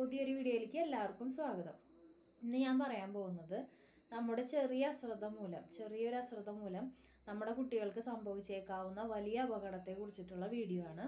പുതിയൊരു വീഡിയോയിലേക്ക് എല്ലാവർക്കും സ്വാഗതം ഇന്ന് ഞാൻ പറയാൻ പോകുന്നത് നമ്മുടെ ചെറിയ അശ്രദ്ധ മൂലം ചെറിയൊരു അശ്രദ്ധ മൂലം നമ്മുടെ കുട്ടികൾക്ക് സംഭവിച്ചേക്കാവുന്ന വലിയ അപകടത്തെ കുറിച്ചിട്ടുള്ള വീഡിയോ ആണ്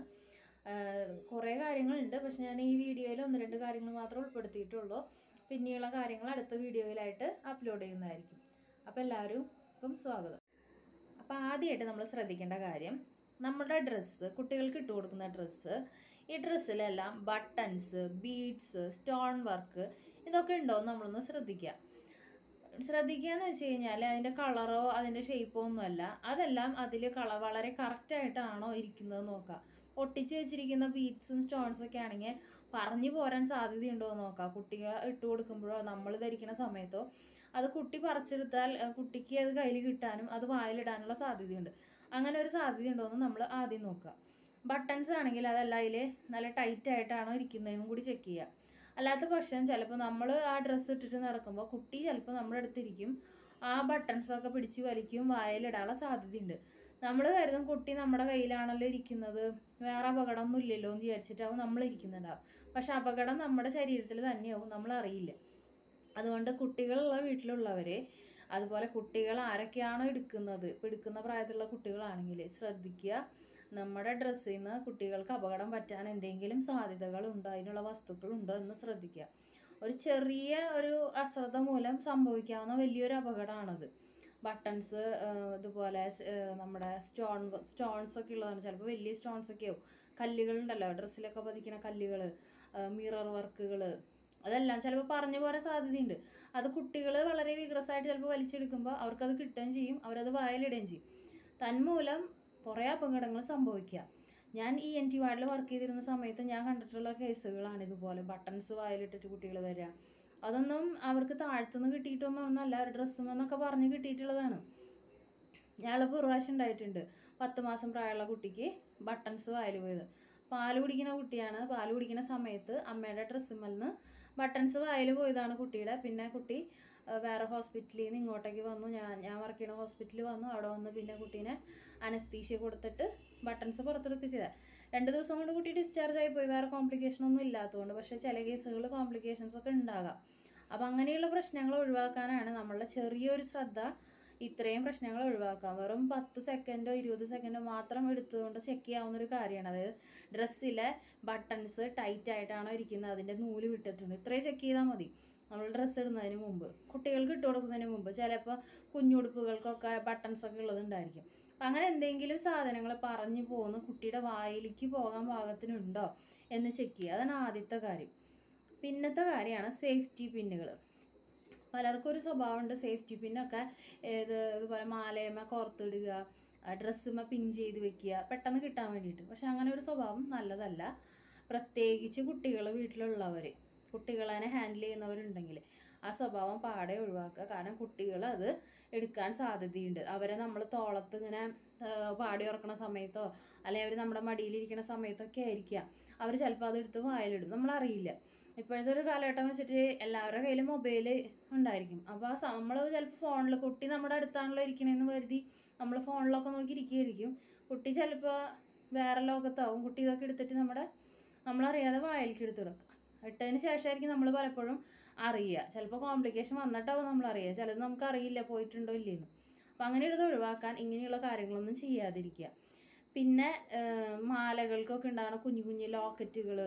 കുറേ കാര്യങ്ങളുണ്ട് പക്ഷെ ഞാൻ ഈ വീഡിയോയിൽ ഒന്ന് രണ്ട് കാര്യങ്ങൾ മാത്രമേ ഉൾപ്പെടുത്തിയിട്ടുള്ളൂ പിന്നെയുള്ള കാര്യങ്ങൾ അടുത്ത വീഡിയോയിലായിട്ട് അപ്ലോഡ് ചെയ്യുന്നതായിരിക്കും അപ്പോൾ എല്ലാവർക്കും സ്വാഗതം അപ്പോൾ ആദ്യമായിട്ട് നമ്മൾ ശ്രദ്ധിക്കേണ്ട കാര്യം നമ്മുടെ ഡ്രസ്സ് കുട്ടികൾക്ക് ഇട്ട് കൊടുക്കുന്ന ഡ്രസ്സ് ഈ ഡ്രസ്സിലെല്ലാം ബട്ടൺസ് ബീഡ്സ് സ്റ്റോൺ വർക്ക് ഇതൊക്കെ ഉണ്ടോ എന്ന് നമ്മളൊന്ന് ശ്രദ്ധിക്കുക ശ്രദ്ധിക്കുക എന്ന് വെച്ച് കഴിഞ്ഞാൽ അതിൻ്റെ കളറോ അതിൻ്റെ ഷേപ്പോ ഒന്നുമല്ല അതെല്ലാം അതിൽ കള വളരെ കറക്റ്റായിട്ടാണോ ഇരിക്കുന്നത് നോക്കുക ഒട്ടിച്ച് വെച്ചിരിക്കുന്ന ബീഡ്സും സ്റ്റോൺസും ഒക്കെ ആണെങ്കിൽ പറഞ്ഞു പോരാൻ സാധ്യതയുണ്ടോ എന്ന് നോക്കാം കുട്ടികൾ ഇട്ട് കൊടുക്കുമ്പോഴോ നമ്മൾ ധരിക്കുന്ന സമയത്തോ അത് കുട്ടി പറിച്ചെടുത്താൽ അഹ് കുട്ടിക്ക് അത് കയ്യിൽ കിട്ടാനും അത് വായിലിടാനുള്ള സാധ്യതയുണ്ട് അങ്ങനെ ഒരു സാധ്യതയുണ്ടോ എന്ന് നമ്മൾ ആദ്യം നോക്കുക ബട്ടൺസ് ആണെങ്കിൽ അതല്ല അതിൽ നല്ല ടൈറ്റ് ആയിട്ടാണോ ഇരിക്കുന്നതെന്നും കൂടി ചെക്ക് ചെയ്യുക അല്ലാത്ത പക്ഷം ചിലപ്പോൾ നമ്മൾ ആ ഡ്രസ്സ് ഇട്ടിട്ട് നടക്കുമ്പോൾ കുട്ടി ചിലപ്പോൾ നമ്മുടെ അടുത്തിരിക്കും ആ ബട്ടൺസൊക്കെ പിടിച്ച് വലിക്കും വായിലിടാനുള്ള സാധ്യതയുണ്ട് നമ്മൾ കരുതും കുട്ടി നമ്മുടെ കയ്യിലാണല്ലോ ഇരിക്കുന്നത് വേറെ അപകടമൊന്നും ഇല്ലല്ലോ എന്ന് വിചാരിച്ചിട്ടാവും നമ്മൾ ഇരിക്കുന്നുണ്ടാവും പക്ഷെ അപകടം നമ്മുടെ ശരീരത്തിൽ തന്നെയാവും നമ്മൾ അറിയില്ല അതുകൊണ്ട് കുട്ടികളുള്ള വീട്ടിലുള്ളവരെ അതുപോലെ കുട്ടികൾ ആരൊക്കെയാണോ എടുക്കുന്നത് ഇപ്പോൾ എടുക്കുന്ന പ്രായത്തിലുള്ള കുട്ടികളാണെങ്കിൽ ശ്രദ്ധിക്കുക നമ്മുടെ ഡ്രസ്സിൽ നിന്ന് കുട്ടികൾക്ക് അപകടം പറ്റാൻ എന്തെങ്കിലും സാധ്യതകൾ ഉണ്ടോ അതിനുള്ള വസ്തുക്കൾ ഉണ്ടോ എന്ന് ശ്രദ്ധിക്കുക ഒരു ചെറിയ ഒരു അശ്രദ്ധ മൂലം സംഭവിക്കാവുന്ന വലിയൊരു അപകടമാണത് ബട്ടൺസ് ഇതുപോലെ സ്- ഏഹ് നമ്മുടെ സ്റ്റോൺ സ്റ്റോൺസ് ഒക്കെ ഉള്ളതാണ് ചിലപ്പോൾ വലിയ സ്റ്റോൺസ് ഒക്കെ ആവും കല്ലുകളുണ്ടല്ലോ ഡ്രസ്സിലൊക്കെ പതിക്കുന്ന കല്ലുകൾ മിറർ വർക്കുകൾ അതെല്ലാം ചിലപ്പോൾ പറഞ്ഞു പോരാൻ സാധ്യതയുണ്ട് അത് കുട്ടികൾ വളരെ വിഗ്രസമായിട്ട് ചിലപ്പോൾ വലിച്ചെടുക്കുമ്പോൾ അവർക്കത് കിട്ടുകയും ചെയ്യും അവരത് വായിലിടുകയും ചെയ്യും തന്മൂലം കുറേ അപകടങ്ങൾ സംഭവിക്കുക ഞാൻ ഈ എൻ ടി വാർഡിൽ വർക്ക് ചെയ്തിരുന്ന സമയത്ത് ഞാൻ കണ്ടിട്ടുള്ള കേസുകളാണ് ഇതുപോലെ ബട്ടൺസ് വായിലിട്ടിട്ട് കുട്ടികൾ വരിക അതൊന്നും അവർക്ക് താഴ്ത്തുനിന്ന് കിട്ടിയിട്ടൊന്നും ഒന്നല്ല ഡ്രസ്സുമെന്നൊക്കെ പറഞ്ഞ് കിട്ടിയിട്ടുള്ളതാണ് ഞങ്ങളിപ്പോൾ ഒരു പ്രാവശ്യം ഉണ്ടായിട്ടുണ്ട് പത്ത് മാസം പ്രായമുള്ള കുട്ടിക്ക് ബട്ടൺസ് വായിൽ പോയത് പാല് കുടിക്കുന്ന കുട്ടിയാണ് പാല് കുടിക്കുന്ന സമയത്ത് അമ്മയുടെ ഡ്രസ്സുമ്മൽ നിന്ന് ബട്ടൺസ് വായിൽ പോയതാണ് കുട്ടിയുടെ പിന്നെ കുട്ടി ആ, വേറെ ഹോസ്പിറ്റലിൽ നിന്ന് ഇങ്ങോട്ടേക്ക് വന്നു ഞാൻ ഞാൻ വർക്ക് ചെയ്യുന്ന ഹോസ്പിറ്റലിൽ വന്നു അവിടെ വന്ന് പിന്നെ കുട്ടീനെ അനസ്തീഷ്യ കൊടുത്തിട്ട് ബട്ടൺസ് പുറത്തെടുക്കുക ചെയ്ത രണ്ട് ദിവസം കൊണ്ട് കുട്ടി ഡിസ്ചാർജ് ആയി പോയി വേറെ കോംപ്ലിക്കേഷൻ ഒന്നും ഇല്ലാത്തതുകൊണ്ട് പക്ഷേ ചില കേസുകൾ കോംപ്ലിക്കേഷൻസ് ഒക്കെ ഉണ്ടാകാം അപ്പം അങ്ങനെയുള്ള പ്രശ്നങ്ങൾ ഒഴിവാക്കാനാണ് നമ്മളുടെ ചെറിയൊരു ശ്രദ്ധ ഇത്രയും പ്രശ്നങ്ങൾ ഒഴിവാക്കാം വെറും പത്ത് സെക്കൻഡോ ഇരുപത് സെക്കൻഡോ മാത്രം എടുത്തുകൊണ്ട് ചെക്ക് ചെയ്യാവുന്ന ഒരു കാര്യമാണ് അതായത് ഡ്രസ്സിലെ ബട്ടൺസ് ടൈറ്റ് ആയിട്ടാണോ ഇരിക്കുന്നത് അതിൻ്റെ നൂല് വിട്ടിട്ടുണ്ട് ഇത്രയും ചെക്ക് ചെയ്താൽ മതി നമ്മൾ ഡ്രസ്സ് ഇടുന്നതിന് മുമ്പ് കുട്ടികൾക്ക് ഇട്ട് കൊടുക്കുന്നതിന് മുമ്പ് ചിലപ്പോൾ കുഞ്ഞുടുപ്പുകൾക്കൊക്കെ ബട്ടൺസ് ഒക്കെ ഉള്ളതുണ്ടായിരിക്കും അപ്പം അങ്ങനെ എന്തെങ്കിലും സാധനങ്ങൾ പറഞ്ഞു പോകുന്ന കുട്ടിയുടെ വായിലേക്ക് പോകാൻ പാകത്തിനുണ്ടോ എന്ന് ചെക്ക് ചെയ്യുക അതാണ് ആദ്യത്തെ കാര്യം പിന്നത്തെ കാര്യമാണ് സേഫ്റ്റി പിന്നുകൾ പലർക്കും ഒരു സ്വഭാവമുണ്ട് സേഫ്റ്റി പിന്നൊക്കെ ഏത് ഇതുപോലെ മാലയമ്മ കോർത്തിടുക ഡ്രസ്സുമ്മ പിൻ ചെയ്ത് വെക്കുക പെട്ടെന്ന് കിട്ടാൻ വേണ്ടിയിട്ട് പക്ഷെ അങ്ങനെ ഒരു സ്വഭാവം നല്ലതല്ല പ്രത്യേകിച്ച് കുട്ടികൾ വീട്ടിലുള്ളവർ കുട്ടികളെ ഹാൻഡിൽ ചെയ്യുന്നവരുണ്ടെങ്കിൽ ആ സ്വഭാവം പാടെ ഒഴിവാക്കുക കാരണം കുട്ടികൾ അത് എടുക്കാൻ സാധ്യതയുണ്ട് അവരെ നമ്മൾ തോളത്ത് ഇങ്ങനെ ആ, പാടി ഉറക്കണ സമയത്തോ അല്ലെങ്കിൽ അവർ നമ്മുടെ മടിയിലിരിക്കുന്ന സമയത്തൊക്കെ ആയിരിക്കാം അവർ ചിലപ്പോൾ അത് എടുത്ത് വായിലിടും നമ്മളറിയില്ല ഇപ്പോഴത്തെ ഒരു കാലഘട്ടം വെച്ചിട്ട് എല്ലാവരുടെ കയ്യിൽ മൊബൈൽ ഉണ്ടായിരിക്കും അപ്പോൾ ആ നമ്മൾ ചിലപ്പോൾ ഫോണിൽ കുട്ടി നമ്മുടെ അടുത്താണല്ലോ ഇരിക്കണേന്ന് കരുതി നമ്മൾ ഫോണിലൊക്കെ നോക്കി ഇരിക്കുകയായിരിക്കും കുട്ടി ചിലപ്പോൾ വേറെ ലോകത്താവും കുട്ടി ഇതൊക്കെ എടുത്തിട്ട് നമ്മുടെ നമ്മളറിയാതെ വായിലേക്ക് എടുത്തിടും ഇട്ടതിന് ശേഷമായിരിക്കും നമ്മൾ പലപ്പോഴും അറിയുക ചിലപ്പോൾ കോംപ്ലിക്കേഷൻ വന്നിട്ടാവും നമ്മൾ അറിയുക ചിലത് നമുക്ക് അറിയില്ല പോയിട്ടുണ്ടോ ഇല്ലേന്ന് അപ്പം അങ്ങനെയുള്ളത് ഒഴിവാക്കാൻ ഇങ്ങനെയുള്ള കാര്യങ്ങളൊന്നും ചെയ്യാതിരിക്കുക പിന്നെ ഏഹ്, മാലകൾക്കൊക്കെ ഉണ്ടാകുന്ന കുഞ്ഞു കുഞ്ഞു ലോക്കറ്റുകൾ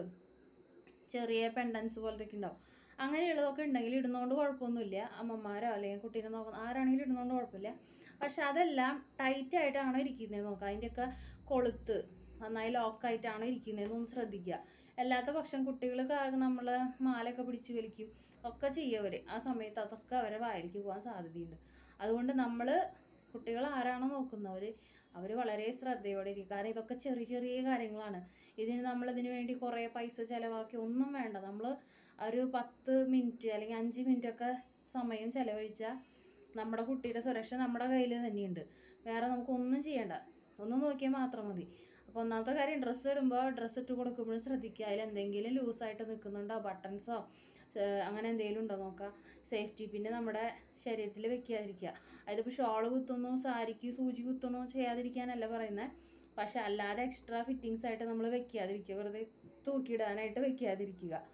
ചെറിയ പെൻഡൻസ് പോലത്തെ ഒക്കെ ഉണ്ടാവും അങ്ങനെയുള്ളതൊക്കെ ഉണ്ടെങ്കിൽ ഇടുന്നതുകൊണ്ട് കുഴപ്പമൊന്നുമില്ല അമ്മമാരോ അല്ലെങ്കിൽ കുട്ടീനെ നോക്കുന്ന ആരാണെങ്കിലും ഇടുന്നതുകൊണ്ട് കുഴപ്പമില്ല പക്ഷെ അതെല്ലാം ടൈറ്റ് ആയിട്ടാണോ ഇരിക്കുന്നത് നോക്കുക അതിൻ്റെയൊക്കെ കൊളുത്ത് നന്നായി ലോക്കായിട്ടാണോ ഇരിക്കുന്നതെന്നൊന്ന് ശ്രദ്ധിക്കുക അല്ലാത്ത പക്ഷം കുട്ടികൾ നമ്മൾ മാലയൊക്കെ പിടിച്ച് വലിക്കും ഒക്കെ ചെയ്യവർ ആ സമയത്ത് അതൊക്കെ അവരെ വായിലേക്ക് പോകാൻ സാധ്യതയുണ്ട് അതുകൊണ്ട് നമ്മൾ കുട്ടികൾ ആരാണോ നോക്കുന്നവർ അവർ വളരെ ശ്രദ്ധയോടെ ഇരിക്കും കാരണം ഇതൊക്കെ ചെറിയ ചെറിയ കാര്യങ്ങളാണ് ഇതിന് നമ്മൾ ഇതിന് വേണ്ടി കുറേ പൈസ ചിലവാക്കി ഒന്നും വേണ്ട നമ്മൾ ഒരു പത്ത് മിനിറ്റ് അല്ലെങ്കിൽ അഞ്ച് മിനിറ്റ് ഒക്കെ സമയം ചിലവഴിച്ചാൽ നമ്മുടെ കുട്ടിയുടെ സുരക്ഷ നമ്മുടെ കയ്യിൽ തന്നെയുണ്ട് വേറെ നമുക്ക് ഒന്നും ചെയ്യണ്ട ഒന്ന് നോക്കിയാൽ മാത്രം മതി അപ്പോൾ ഒന്നാമത്തെ കാര്യം ഡ്രസ്സ് ഇടുമ്പോൾ ഡ്രസ്സ് ഇട്ട് കൊടുക്കുമ്പോഴും ശ്രദ്ധിക്കുക അതിൽ എന്തെങ്കിലും ലൂസായിട്ട് നിൽക്കുന്നുണ്ടോ ബട്ടൺസോ അങ്ങനെ എന്തെങ്കിലും ഉണ്ടോ നോക്കുക സേഫ്റ്റി പിന്നെ നമ്മുടെ ശരീരത്തിൽ വെക്കാതിരിക്കുക അതായത് ഇപ്പോൾ ഷോള് കുത്തുന്നു സാരിക്ക് സൂചി കുത്തുന്നു ചെയ്യാതിരിക്കാനല്ല പറയുന്നത് പക്ഷെ അല്ലാതെ എക്സ്ട്രാ ഫിറ്റിങ്സ് ആയിട്ട് നമ്മൾ വെക്കാതിരിക്കുക വെറുതെ തൂക്കിയിടാനായിട്ട് വെക്കാതിരിക്കുക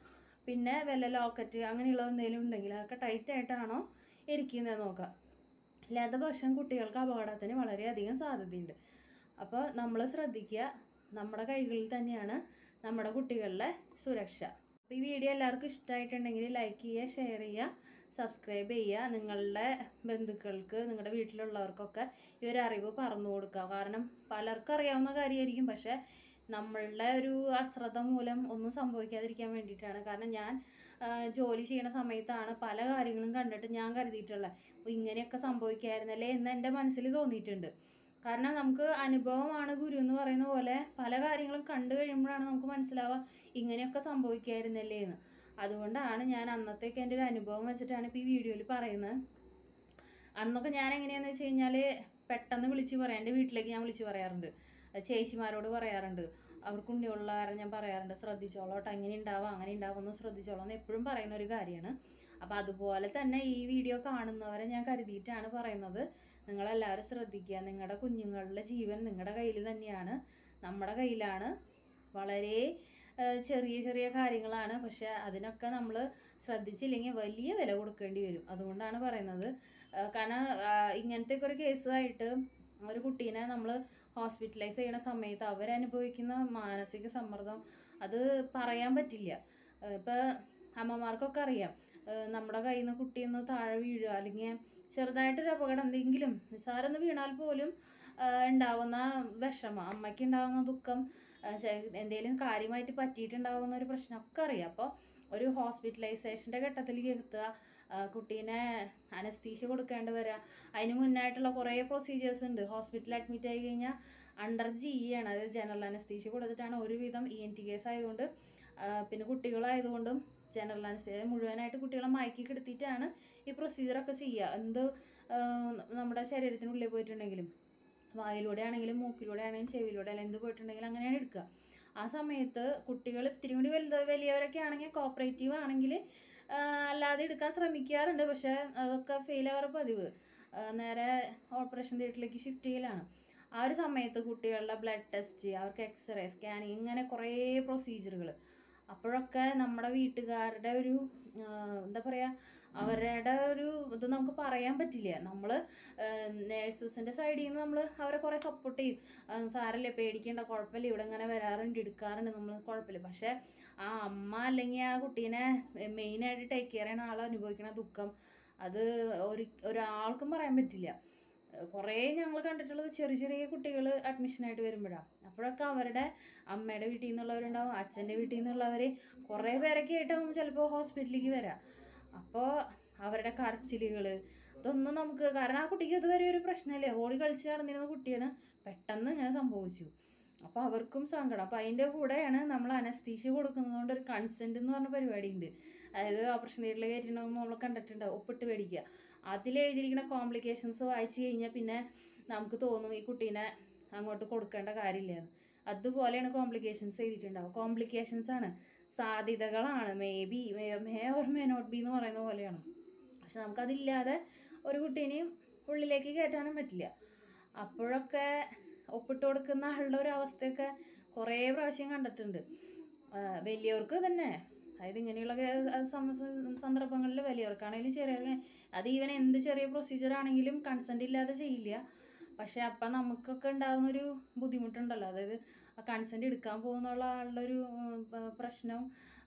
പിന്നെ വല്ല ലോക്കറ്റ് അങ്ങനെയുള്ള എന്തെങ്കിലും ഉണ്ടെങ്കിൽ അതൊക്കെ ടൈറ്റ് ആയിട്ടാണോ ഇരിക്കുന്നത് നോക്കാം ഇല്ലാത്ത പക്ഷം കുട്ടികൾക്ക് അപകടത്തിന് വളരെയധികം സാധ്യതയുണ്ട് അപ്പോൾ നമ്മൾ ശ്രദ്ധിക്കുക നമ്മുടെ കൈകളിൽ തന്നെയാണ് നമ്മുടെ കുട്ടികളുടെ സുരക്ഷ അപ്പോൾ ഈ വീഡിയോ എല്ലാവർക്കും ഇഷ്ടമായിട്ടുണ്ടെങ്കിൽ ലൈക്ക് ചെയ്യുക ഷെയർ ചെയ്യുക സബ്സ്ക്രൈബ് ചെയ്യുക നിങ്ങളുടെ ബന്ധുക്കൾക്ക് നിങ്ങളുടെ വീട്ടിലുള്ളവർക്കൊക്കെ ഈ ഒരു അറിവ് പറഞ്ഞു കൊടുക്കുക കാരണം പലർക്കും അറിയാവുന്ന കാര്യമായിരിക്കും പക്ഷേ നമ്മളുടെ ഒരു അശ്രദ്ധ മൂലം ഒന്നും സംഭവിക്കാതിരിക്കാൻ വേണ്ടിയിട്ടാണ് കാരണം ഞാൻ ആ, ജോലി ചെയ്യണ സമയത്താണ് പല കാര്യങ്ങളും കണ്ടിട്ട് ഞാൻ കരുതിയിട്ടുള്ളത് "ഓ, ഇങ്ങനെയൊക്കെ സംഭവിക്കായിരുന്നല്ലേ എന്ന് എൻ്റെ മനസ്സിൽ തോന്നിയിട്ടുണ്ട് കാരണം നമുക്ക് അനുഭവമാണ് ഗുരു എന്ന് പറയുന്ന പോലെ പല കാര്യങ്ങളും കണ്ടു കഴിയുമ്പോഴാണ് നമുക്ക് മനസ്സിലാവുക ഇങ്ങനെയൊക്കെ സംഭവിക്കായിരുന്നല്ലേ എന്ന് അതുകൊണ്ടാണ് ഞാൻ അന്നത്തേക്ക് എൻ്റെ ഒരു അനുഭവം വെച്ചിട്ടാണ് ഇപ്പോൾ ഈ വീഡിയോയിൽ പറയുന്നത് അന്നൊക്കെ ഞാൻ എങ്ങനെയാണെന്ന് വെച്ച് കഴിഞ്ഞാൽ പെട്ടെന്ന് വിളിച്ച് പറയാം എൻ്റെ വീട്ടിലേക്ക് ഞാൻ വിളിച്ച് പറയാറുണ്ട് ചേച്ചിമാരോട് പറയാറുണ്ട് അവർക്ക് ഉണ്ണിയുള്ള കാരണം ഞാൻ പറയാറുണ്ട് ശ്രദ്ധിച്ചോളൂ കേട്ടോ അങ്ങനെ ഉണ്ടാവും അങ്ങനെ ഉണ്ടാവും ഒന്ന് ശ്രദ്ധിച്ചോളൂ എന്ന് എപ്പോഴും പറയുന്ന ഒരു കാര്യമാണ് അപ്പോൾ അതുപോലെ തന്നെ ഈ വീഡിയോ കാണുന്നവരെ ഞാൻ കരുതിയിട്ടാണ് പറയുന്നത് നിങ്ങളെല്ലാവരും ശ്രദ്ധിക്കുക നിങ്ങളുടെ കുഞ്ഞുങ്ങളുടെ ജീവൻ നിങ്ങളുടെ കയ്യിൽ തന്നെയാണ് നമ്മുടെ കയ്യിലാണ് വളരെ ഏഹ്, ചെറിയ ചെറിയ കാര്യങ്ങളാണ് പക്ഷെ അതിനൊക്കെ നമ്മൾ ശ്രദ്ധിച്ചില്ലെങ്കിൽ വലിയ വില കൊടുക്കേണ്ടി വരും അതുകൊണ്ടാണ് പറയുന്നത് ഏഹ്, കാരണം ആഹ്, ഇങ്ങനത്തെ ഒരു കേസുമായിട്ട് ഒരു കുട്ടീനെ നമ്മൾ ഹോസ്പിറ്റലൈസ് ചെയ്യണ സമയത്ത് അവരനുഭവിക്കുന്ന മാനസിക സമ്മർദ്ദം അത് പറയാൻ പറ്റില്ല ഏഹ്, ഇപ്പം അമ്മമാർക്കൊക്കെ അറിയാം ഏഹ്, നമ്മുടെ കയ്യിൽ നിന്ന് കുട്ടിയൊന്ന് താഴെ വീഴുക അല്ലെങ്കിൽ ചെറുതായിട്ടൊരു അപകടം എന്തെങ്കിലും നിസ്സാരന്ന് വീണാൽ പോലും ആഹ്, ഉണ്ടാവുന്ന വിഷമം അമ്മയ്ക്ക് ഉണ്ടാകുന്ന ദുഃഖം എന്തെങ്കിലും കാര്യമായിട്ട് പറ്റിയിട്ടുണ്ടാകുന്ന ഒരു പ്രശ്നമൊക്കെ അറിയാം അപ്പോൾ ഒരു ഹോസ്പിറ്റലൈസേഷൻ്റെ ഘട്ടത്തിലേക്ക് എത്തുക ആ, കുട്ടീനെ അനസ്തീഷ്യ കൊടുക്കേണ്ടി വരിക അതിന് മുന്നായിട്ടുള്ള കുറേ പ്രൊസീജിയേഴ്സ് ഉണ്ട് ഹോസ്പിറ്റലിൽ അഡ്മിറ്റ് ആയി കഴിഞ്ഞാൽ അണ്ടർ ജി ആണ് അതായത് ജനറൽ അനസ്തീഷ്യ കൊടുത്തിട്ടാണ് ഒരുവിധം ഇ എൻ ടി കേസ് ആയതുകൊണ്ട് ആ, പിന്നെ കുട്ടികളായതുകൊണ്ടും ജനറൽ അനസ്തീഷ്യ മുഴുവനായിട്ട് കുട്ടികളെ മയക്കി കിടത്തിയിട്ടാണ് ഈ പ്രൊസീജിയറൊക്കെ ചെയ്യുക എന്ത് ആ, നമ്മുടെ ശരീരത്തിനുള്ളിൽ പോയിട്ടുണ്ടെങ്കിലും വായിലൂടെ ആണെങ്കിലും മൂക്കിലൂടെ ആണെങ്കിലും ചെവിയിലൂടെ ആണെങ്കിലും എന്ത് പോയിട്ടുണ്ടെങ്കിലും അങ്ങനെയാണ് എടുക്കുക ആ സമയത്ത് കുട്ടികൾ ഇത്തിരി കൂടി വലുത് വലിയവരൊക്കെ ആണെങ്കിൽ കോപ്പറേറ്റീവ് ആണെങ്കിൽ അല്ലാതെ എടുക്കാൻ ശ്രമിക്കാറുണ്ട് പക്ഷേ അതൊക്കെ ഫെയിൽ ആവാറ് പതിവ് ആ, നേരെ ഓപ്പറേഷൻ തിയേറ്ററിലേക്ക് ഷിഫ്റ്റ് ചെയ്യലാണ് ആ ഒരു സമയത്ത് കുട്ടികളുടെ ബ്ലഡ് ടെസ്റ്റ് അവർക്ക് എക്സ്റേ സ്കാനിങ് ഇങ്ങനെ കുറേ പ്രൊസീജിയറുകൾ അപ്പോഴൊക്കെ നമ്മുടെ വീട്ടുകാരുടെ ഒരു ആ, എന്താ പറയുക അവരുടെ ഒരു ഇത് നമുക്ക് പറയാൻ പറ്റില്ല നമ്മൾ നേഴ്സസിൻ്റെ സൈഡിൽ നിന്ന് നമ്മൾ അവരെ കുറേ സപ്പോർട്ട് ചെയ്യും ആ, സാരമില്ല പേടിക്കേണ്ട കുഴപ്പമില്ല ഇവിടെ ഇങ്ങനെ വരാറുണ്ട് എടുക്കാറുണ്ട് നമ്മൾ കുഴപ്പമില്ല പക്ഷേ ആ അമ്മ അല്ലെങ്കിൽ ആ കുട്ടീനെ മെയിനായിട്ട് ടേക്ക് കെയർ ചെയ്യുന്ന ആൾ അനുഭവിക്കുന്ന ദുഃഖം അത് ഒരു ഒരാൾക്കും പറയാൻ പറ്റില്ല കുറേ ഞങ്ങൾ കണ്ടിട്ടുള്ളത് ചെറിയ ചെറിയ കുട്ടികൾ അഡ്മിഷനായിട്ട് വരുമ്പോഴാണ് അപ്പോഴൊക്കെ അവരുടെ അമ്മയുടെ വീട്ടിൽ നിന്നുള്ളവരുണ്ടാവും അച്ഛൻ്റെ വീട്ടിൽ നിന്നുള്ളവർ കുറേ പേരൊക്കെ ആയിട്ടാവും ചിലപ്പോൾ ഹോസ്പിറ്റലിലേക്ക് വരാം അപ്പോൾ അവരുടെ കരച്ചിലുകൾ ഇതൊന്നും നമുക്ക് കാരണം ആ കുട്ടിക്ക് ഇതുവരെ ഒരു പ്രശ്നമില്ലേ ഓടി കളിച്ച് നടന്നിരുന്ന കുട്ടിയാണ് പെട്ടെന്ന് ഇങ്ങനെ സംഭവിച്ചു അപ്പോൾ അവർക്കും സങ്കടം അപ്പോൾ അതിൻ്റെ കൂടെയാണ് നമ്മൾ അനസ്തീഷ്യ കൊടുക്കുന്നതുകൊണ്ട് ഒരു കൺസെൻറ്റ് എന്ന് പറഞ്ഞ പരിപാടി ഉണ്ട് അതായത് ഓപ്പറേഷൻ തിയേറ്ററിൽ കയറ്റിണ്ടാകുമ്പോൾ നമ്മൾ കണ്ടിട്ടുണ്ട് ഒപ്പിട്ട് മേടിക്കുക അതിൽ എഴുതിയിരിക്കുന്ന കോംപ്ലിക്കേഷൻസ് വായിച്ചു കഴിഞ്ഞാൽ പിന്നെ നമുക്ക് തോന്നും ഈ കുട്ടീനെ അങ്ങോട്ട് കൊടുക്കേണ്ട കാര്യമില്ലെന്ന് അതുപോലെയാണ് കോംപ്ലിക്കേഷൻസ് എഴുതിയിട്ടുണ്ടാവും കോംപ്ലിക്കേഷൻസ് ആണ് സാധ്യതകളാണ് may be may or may not be എന്ന് പറയുന്ന പോലെയാണ് പക്ഷെ നമുക്കതില്ലാതെ ഒരു കുട്ടീനെയും ഉള്ളിലേക്ക് കയറ്റാനും പറ്റില്ല അപ്പോഴൊക്കെ ഒപ്പിട്ട് കൊടുക്കുന്ന ആളുടെ ഒരു അവസ്ഥയൊക്കെ കുറേ പ്രാവശ്യം കണ്ടിട്ടുണ്ട് ആ, വലിയവർക്ക് തന്നെ അതായത് ഇങ്ങനെയുള്ള കേ- സമ- സന്ദർഭങ്ങളിൽ വലിയവർക്കാണെങ്കിലും ചെറിയ അത് ഈവൻ എന്ത് ചെറിയ പ്രൊസീജിയർ ആണെങ്കിലും കൺസെൻ്റ് ഇല്ലാതെ ചെയ്യില്ല പക്ഷെ അപ്പം നമുക്കൊക്കെ ഉണ്ടാകുന്നൊരു ബുദ്ധിമുട്ടുണ്ടല്ലോ അതായത് ആ കൺസെൻ്റ് എടുക്കാൻ പോകുന്നുള്ള ആളുടെ ഒരു ഉം, പ- പ്രശ്നം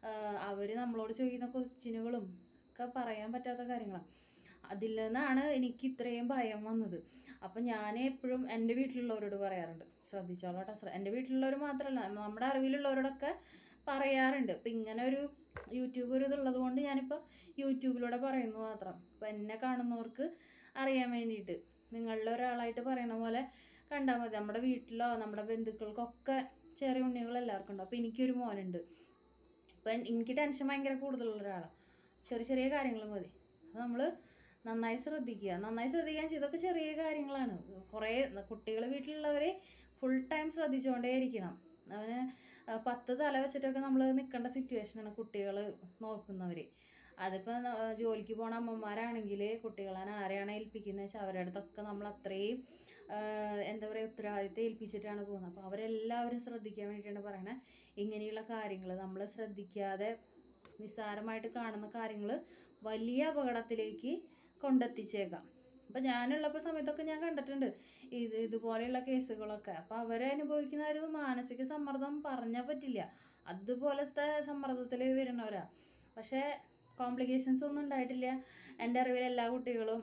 അവർ നമ്മളോട് ചോദിക്കുന്ന ക്വസ്റ്റ്യനുകളും ഒക്കെ പറയാൻ പറ്റാത്ത കാര്യങ്ങളാണ് അതിൽ നിന്നാണ് എനിക്ക് ഇത്രയും ഭയം വന്നത് അപ്പം ഞാൻ എപ്പോഴും എൻ്റെ വീട്ടിലുള്ളവരോട് പറയാറുണ്ട് ശ്രദ്ധിച്ചോളൂ കേട്ടോ ശ്ര- എൻ്റെ വീട്ടിലുള്ളവർ മാത്രമല്ല നമ്മുടെ അറിവിലുള്ളവരോടൊക്കെ പറയാറുണ്ട് ഇപ്പം ഇങ്ങനെ ഒരു യൂട്യൂബ് ഒരു ഇതുള്ളത് കൊണ്ട് ഞാനിപ്പോൾ യൂട്യൂബിലൂടെ പറയുന്നു മാത്രം അപ്പം എന്നെ കാണുന്നവർക്ക് അറിയാൻ വേണ്ടിയിട്ട് നിങ്ങളിൽ ഒരാളായിട്ട് പറയണ പോലെ കണ്ടാൽ മതി നമ്മുടെ വീട്ടിലോ നമ്മുടെ ബന്ധുക്കൾക്കൊക്കെ ചെറിയ ഉണ്ണികൾ എല്ലാവർക്കും ഉണ്ട് അപ്പോൾ എനിക്കൊരു മോനുണ്ട് ഇപ്പം എനിക്ക് ടെൻഷൻ ഭയങ്കര കൂടുതലുള്ള ഒരാളാണ് ചെറിയ ചെറിയ കാര്യങ്ങൾ മതി അപ്പോൾ നമ്മൾ നന്നായി ശ്രദ്ധിക്കുക നന്നായി ശ്രദ്ധിക്കാൻ ഇതൊക്കെ ചെറിയ കാര്യങ്ങളാണ് കുറേ കുട്ടികൾ വീട്ടിലുള്ളവർ ഫുൾ ടൈം ശ്രദ്ധിച്ചുകൊണ്ടേ ഇരിക്കണം അവന് ആ, പത്ത് തല വെച്ചിട്ടൊക്കെ നമ്മൾ നിൽക്കേണ്ട സിറ്റുവേഷനാണ് കുട്ടികൾ നോക്കുന്നവർ അതിപ്പോൾ ജോലിക്ക് പോണ അമ്മമാരാണെങ്കിൽ കുട്ടികളെ ആരെയാണ് ഏൽപ്പിക്കുന്നത് വെച്ചാൽ അവരുടെ അടുത്തൊക്കെ നമ്മൾ അത്രയും ആ, എന്താ പറയുക ഉത്തരവാദിത്തം ഏൽപ്പിച്ചിട്ടാണ് പോകുന്നത് അപ്പോൾ അവരെല്ലാവരും ശ്രദ്ധിക്കാൻ വേണ്ടിയിട്ടാണ് പറയണത് ഇങ്ങനെയുള്ള കാര്യങ്ങൾ നമ്മൾ ശ്രദ്ധിക്കാതെ നിസ്സാരമായിട്ട് കാണുന്ന കാര്യങ്ങൾ വലിയ അപകടത്തിലേക്ക് കൊണ്ടെത്തിച്ചേക്കാം അപ്പം ഞാനുള്ളപ്പോൾ സമയത്തൊക്കെ ഞാൻ കണ്ടിട്ടുണ്ട് ഇത് ഇതുപോലെയുള്ള കേസുകളൊക്കെ അപ്പോൾ അവരെ അനുഭവിക്കുന്ന ഒരു മാനസിക സമ്മർദ്ദം പറഞ്ഞാൽ പറ്റില്ല അതുപോലത്തെ സമ്മർദ്ദത്തിൽ വരുന്നവരാ പക്ഷേ കോംപ്ലിക്കേഷൻസ് ഒന്നും ഉണ്ടായിട്ടില്ല എൻ്റെ അറിവിൽ എല്ലാ കുട്ടികളും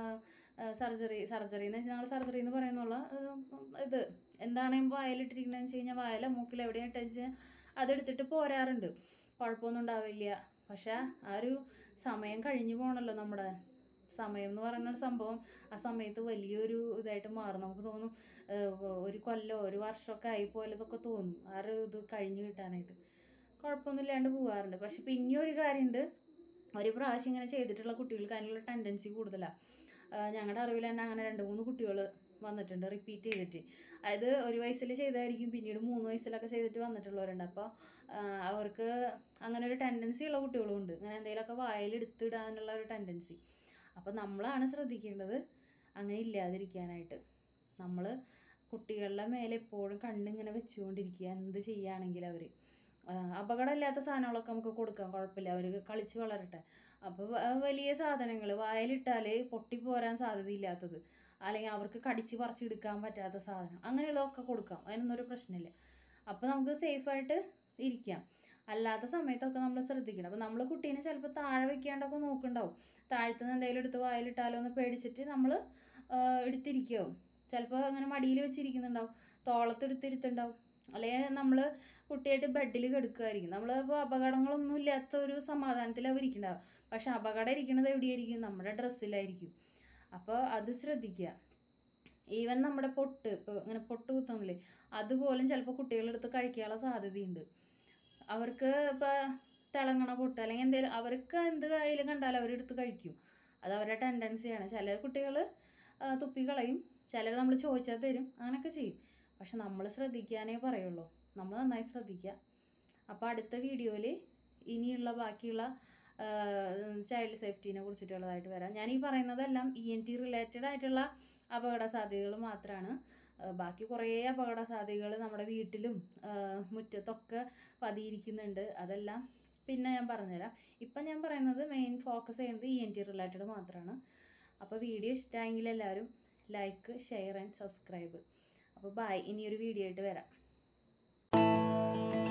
സർജറി സർജറി എന്ന് വെച്ചാൽ ഞങ്ങൾ സർജറി എന്ന് പറയുന്നുള്ള ഇത് എന്താണ് വായലിട്ടിരിക്കുന്നതെന്ന് വെച്ച് കഴിഞ്ഞാൽ വായല മൂക്കിൽ എവിടെയാണ് ഇട്ടെന്ന് വെച്ചാൽ അതെടുത്തിട്ട് പോരാറുണ്ട് കുഴപ്പമൊന്നും ഉണ്ടാവില്ല പക്ഷേ ആ ഒരു സമയം കഴിഞ്ഞു പോകണല്ലോ നമ്മുടെ സമയം എന്ന് പറയുന്ന ഒരു സംഭവം ആ സമയത്ത് വലിയൊരു ഇതായിട്ട് മാറും നമുക്ക് തോന്നും ഏഹ് ഒരു കൊല്ലോ ഒരു വർഷമൊക്കെ ആയി പോലതൊക്കെ തോന്നും ആ ഒരു ഇത് കഴിഞ്ഞ് കിട്ടാനായിട്ട് കുഴപ്പമൊന്നും ഇല്ലാണ്ട് പോകാറുണ്ട് പക്ഷെ പിന്നെ ഒരു കാര്യമുണ്ട് ഒരു പ്രാവശ്യം ഇങ്ങനെ ചെയ്തിട്ടുള്ള കുട്ടികൾക്ക് അതിനുള്ള ടെൻഡൻസി കൂടുതലാണ് ഞങ്ങളുടെ അറിവിൽ തന്നെ അങ്ങനെ രണ്ട് മൂന്ന് കുട്ടികൾ വന്നിട്ടുണ്ട് റിപ്പീറ്റ് ചെയ്തിട്ട് അതായത് ഒരു വയസ്സിൽ ചെയ്തായിരിക്കും പിന്നീട് മൂന്ന് വയസ്സിലൊക്കെ ചെയ്തിട്ട് വന്നിട്ടുള്ളവരുണ്ട് അപ്പോൾ അവർക്ക് അങ്ങനെ ഒരു ടെൻഡൻസി ഉള്ള കുട്ടികളും ഉണ്ട് അങ്ങനെ എന്തെങ്കിലുമൊക്കെ വായിൽ എടുത്തിടാനുള്ള ഒരു ടെൻഡൻസി അപ്പോൾ നമ്മളാണ് ശ്രദ്ധിക്കേണ്ടത് അങ്ങനെ ഇല്ലാതിരിക്കാനായിട്ട് നമ്മൾ കുട്ടികളുടെ മേലെ എപ്പോഴും കണ്ണിങ്ങനെ വെച്ചുകൊണ്ടിരിക്കുക എന്ത് ചെയ്യുകയാണെങ്കിൽ അവർ അപകടമില്ലാത്ത സാധനങ്ങളൊക്കെ നമുക്ക് കൊടുക്കാം കുഴപ്പമില്ല അവർ കളിച്ച് വളരട്ടെ അപ്പോൾ വലിയ സാധനങ്ങൾ വായിലിട്ടാൽ പൊട്ടിപ്പോരാൻ സാധ്യതയില്ലാത്തത് അല്ലെങ്കിൽ അവർക്ക് കടിച്ച് പറിച്ചെടുക്കാൻ പറ്റാത്ത സാധനം അങ്ങനെയുള്ളതൊക്കെ കൊടുക്കാം അതിനൊന്നും ഒരു പ്രശ്നമില്ല അപ്പോൾ നമുക്ക് സേഫായിട്ട് ഇരിക്കാം അല്ലാത്ത സമയത്തൊക്കെ നമ്മൾ ശ്രദ്ധിക്കണം അപ്പോൾ നമ്മൾ കുട്ടീനെ ചിലപ്പോൾ താഴെ വെക്കാണ്ടൊക്കെ നോക്കുന്നുണ്ടാവും താഴത്തുനിന്ന് എന്തെങ്കിലും എടുത്ത് വായിലിട്ടാലോ എന്ന് പേടിച്ചിട്ട് നമ്മൾ എടുത്തിരിക്കാവും ചിലപ്പോൾ അങ്ങനെ മടിയിൽ വെച്ചിരിക്കുന്നുണ്ടാവും തോളത്തെടുത്തിരുത്തുണ്ടാവും അല്ലെങ്കിൽ നമ്മൾ കുട്ടിയായിട്ട് ബെഡിൽ കിടക്കുമായിരിക്കും നമ്മൾ ഇപ്പോൾ അപകടങ്ങളൊന്നും ഇല്ലാത്ത ഒരു സമാധാനത്തിൽ അവർ ഇരിക്കുന്നുണ്ടാവും പക്ഷെ അപകടം ഇരിക്കുന്നത് എവിടെയായിരിക്കും നമ്മുടെ ഡ്രസ്സിലായിരിക്കും അപ്പോൾ അത് ശ്രദ്ധിക്കുക ഈവൻ നമ്മുടെ പൊട്ട് ഇപ്പോൾ ഇങ്ങനെ പൊട്ട് കുത്തുന്നില്ലേ അതുപോലും ചിലപ്പോൾ കുട്ടികളെടുത്ത് കഴിക്കാനുള്ള സാധ്യതയുണ്ട് അവർക്ക് ഇപ്പോൾ തിളങ്ങണ പൊട്ട് അല്ലെങ്കിൽ എന്തെങ്കിലും അവർക്ക് എന്ത് കയ്യിൽ കണ്ടാലും അവരെടുത്ത് കഴിക്കും അത് അവരുടെ ടെൻഡൻസിയാണ് ചില കുട്ടികൾ തുപ്പി കളയും ചിലർ നമ്മൾ ചോദിച്ചാൽ തരും അങ്ങനെയൊക്കെ ചെയ്യും പക്ഷെ നമ്മൾ ശ്രദ്ധിക്കാനേ പറയുള്ളൂ നമ്മൾ നന്നായി ശ്രദ്ധിക്കുക അപ്പോൾ അടുത്ത വീഡിയോയിൽ ഇനിയുള്ള ബാക്കിയുള്ള ചൈൽഡ് സേഫ്റ്റീനെ കുറിച്ചിട്ടുള്ളതായിട്ട് വരാം ഞാൻ ഈ പറയുന്നതെല്ലാം ഇ എൻ ടി റിലേറ്റഡ് ആയിട്ടുള്ള അപകട സാധ്യതകൾ മാത്രമാണ് ബാക്കി കുറേ അപകട സാധ്യതകൾ നമ്മുടെ വീട്ടിലും മുറ്റത്തൊക്കെ പതിയിരിക്കുന്നുണ്ട് അതെല്ലാം പിന്നെ ഞാൻ പറഞ്ഞുതരാം ഇപ്പം ഞാൻ പറയുന്നത് മെയിൻ ഫോക്കസ് ചെയ്യുന്നത് ഇ എൻ ടി റിലേറ്റഡ് മാത്രമാണ് അപ്പോൾ വീഡിയോ ഇഷ്ടമായെങ്കിൽ എല്ലാവരും ലൈക്ക് ഷെയർ ആൻഡ് സബ്സ്ക്രൈബ് അപ്പോൾ ബായ് ഇനിയൊരു വീഡിയോ ആയിട്ട് വരാം